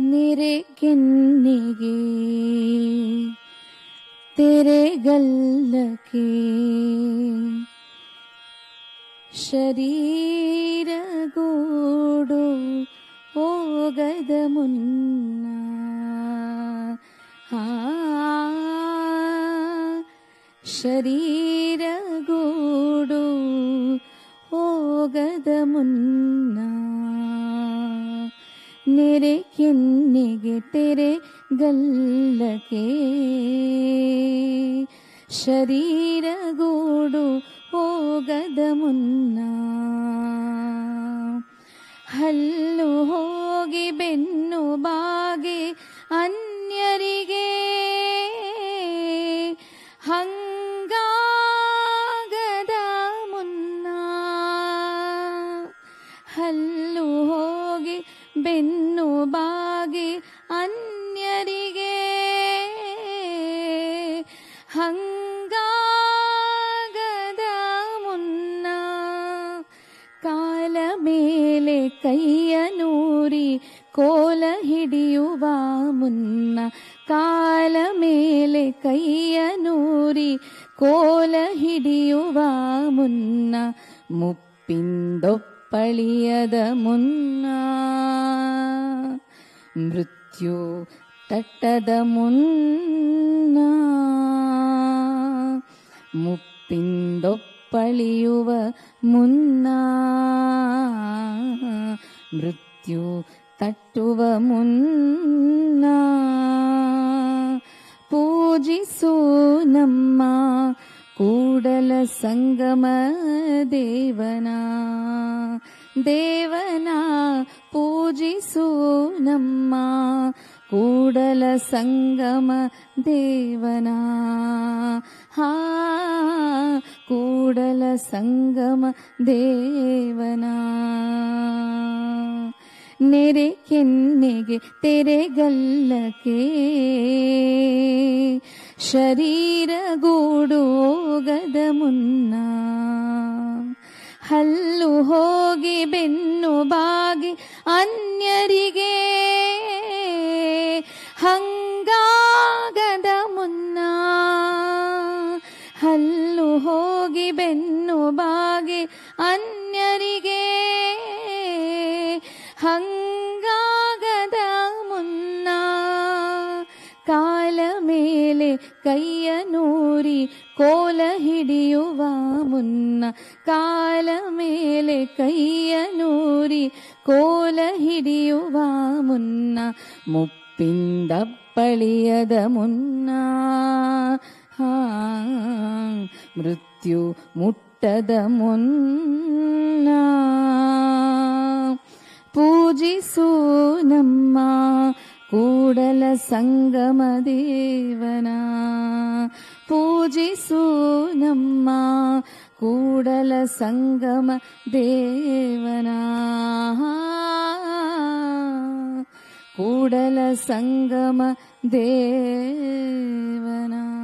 मेरे ಕೆನ್ನಿಗೆ तेरे ಗಲ್ಲಕ್ಕೆ ಶರೀರಗೂಡು ಹೋಗದ ಮುನ್ನ ಆ ಶರೀರಗೂಡು ಹೋಗದ ಮುನ್ನ ನೆರೆ ಕೆನ್ನೆಗೆ ತೆರೆ ಗಲ್ಲಕ್ಕೆ ಶರೀರಗೂಡು ಹೋಗದ ಮುನ್ನ ಹಲ್ಲು ಹೋಗಿ ಬೆನ್ನು ಬಾಗಿ ಅನ್ಯರಿಗೆ ಹಂಗಾಗದ ಮುನ್ನ ಹಲ್ಲು ಹೋಗಿ ಬೆನ್ನು ಬಾಗಿ ಅನ್ಯರಿಗೆ ಹಂಗಾಗದ ಮುನ್ನ ಕಾಲ ಮೇಲೆ ಕೈಯ ನೂರಿ ಕೋಲ ಹಿಡಿಯುವ ಮುನ್ನ ಕಾಲ ಮೇಲೆ ಕೈಯ ನೂರಿ ಕೋಲ ಹಿಡಿಯುವ ಮುನ್ನ ಮುಪ್ಪಿಂದೊಪ್ಪಳಿಯದ ಮುನ್ನ ಮೃತ್ಯು ತಟ್ಟದ ಮುನ್ನ ಮುಪ್ಪಿಂದೊಪ್ಪಳಿಯುವ ಮುನ್ನ ಮೃತ್ಯು ತಟ್ಟುವ ಮುನ್ನ ಪೂಜಿಸು ನಮ್ಮ ಕೂಡಲ ಸಂಗಮ ದೇವನ ದೇವನ ಪೂಜಿಸು ನಮ್ಮ ಕೂಡಲ ಸಂಗಮ ದೇವನ ಹಾ ಕೂಡಲ ಸಂಗಮ ದೇವನ ನೆರೆ ಕೆನ್ನೆಗೆ ತೆರೆಗಲ್ಲಕ್ಕೆ ಶರೀರಗೂಡು ಹೋಗದ ಮುನ್ನ ಹಲ್ಲು ಹೋಗಿ ಬೆನ್ನು ಬಾಗಿ ಅನ್ಯರಿಗೆ ಹಂಗಾಗದ ಮುನ್ನ ಹಲ್ಲು ಹೋಗಿ ಬೆನ್ನು ಬಾಗಿ ಅನ್ಯರಿಗೆ ಹಂಗಾಗದ ಮುನ್ನ ಕಾಲ ಮೇಲೆ ಕೈಯ ನೂರಿ ಕೋಲ ಹಿಡಿಯುವ ಮುನ್ನ ಕಾಲ ಮೇಲೆ ಕೈಯ ನೂರಿ ಕೋಲ ಹಿಡಿಯುವ ಮುನ್ನ ಮುಪ್ಪಿಂದಪ್ಪಳಿಯದ ಮುನ್ನ ಹಾ ಮೃತ್ಯು ಮುಟ್ಟದ ಮುನ್ನ ಪೂಜಿಸು ನಮ್ಮ ಕೂಡಲ ಸಂಗಮ ದೇವನ ಪೂಜಿಸು ನಮ್ಮ ಕೂಡಲ ಸಂಗಮ ದೇವನ ಕೂಡಲ ಸಂಗಮ ದೇವನ